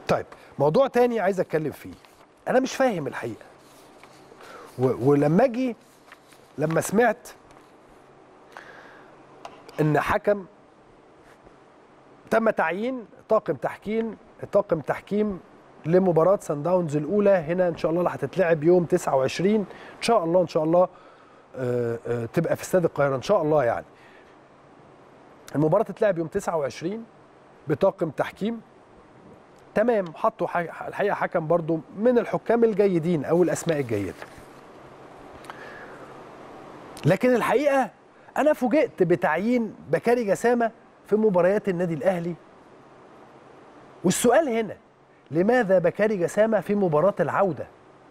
طيب موضوع تاني عايز اتكلم فيه انا مش فاهم الحقيقه و- ولما اجي لما سمعت ان حكم تم تعيين طاقم تحكيم طاقم تحكيم لمباراة سان داونز الأولى هنا إن شاء الله اللي هتتلعب يوم 29 إن شاء الله إن شاء الله آه، آه، تبقى في استاد القاهرة إن شاء الله يعني المباراة تتلعب يوم 29 بطاقم تحكيم تمام حطوا ح- الحقيقة حكم برضو من الحكام الجيدين أو الأسماء الجيدة لكن الحقيقة أنا فوجئت بتعيين بكاري جسامة في مباريات النادي الأهلي والسؤال هنا لماذا بكاري جسامة في مباراة العودة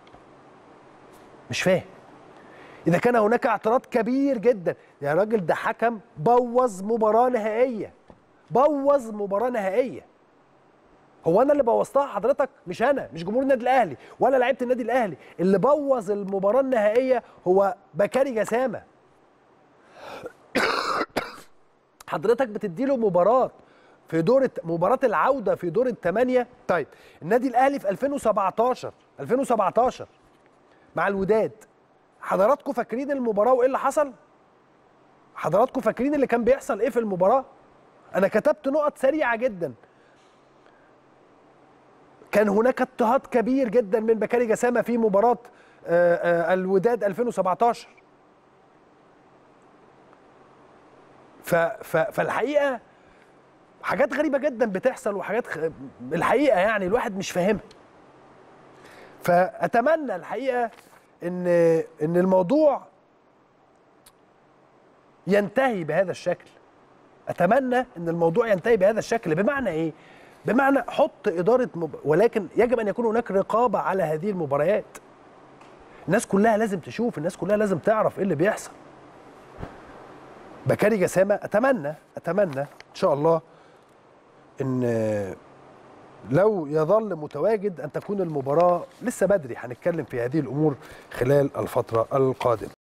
مش فاهم إذا كان هناك اعتراض كبير جدا يا راجل ده حكم بوظ مباراة نهائية بوظ مباراة نهائية هو انا اللي بوظتها حضرتك مش انا مش جمهور النادي الاهلي ولا لعيبه النادي الاهلي اللي بوظ المباراه النهائيه هو بكاري جسامه حضرتك بتديله مباراه في دور الت- مباراه العوده في دور الثمانيه طيب النادي الاهلي في 2017 2017 مع الوداد حضراتكم فاكرين المباراه وايه اللي حصل حضراتكم فاكرين اللي كان بيحصل ايه في المباراه انا كتبت نقط سريعه جدا كان هناك اضطهاد كبير جدا من بكاري جسامه في مباراه آه، آه، الوداد 2017 ف ف فالحقيقه حاجات غريبه جدا بتحصل وحاجات خ... الحقيقه يعني الواحد مش فاهمها فاتمنى الحقيقه ان ان الموضوع ينتهي بهذا الشكل اتمنى ان الموضوع ينتهي بهذا الشكل بمعنى ايه بمعنى حط اداره مب... ولكن يجب ان يكون هناك رقابه على هذه المباريات الناس كلها لازم تشوف الناس كلها لازم تعرف ايه اللي بيحصل بكاري جسامه اتمنى اتمنى ان شاء الله ان لو يظل متواجد ان تكون المباراه لسه بدري هنتكلم في هذه الامور خلال الفتره القادمه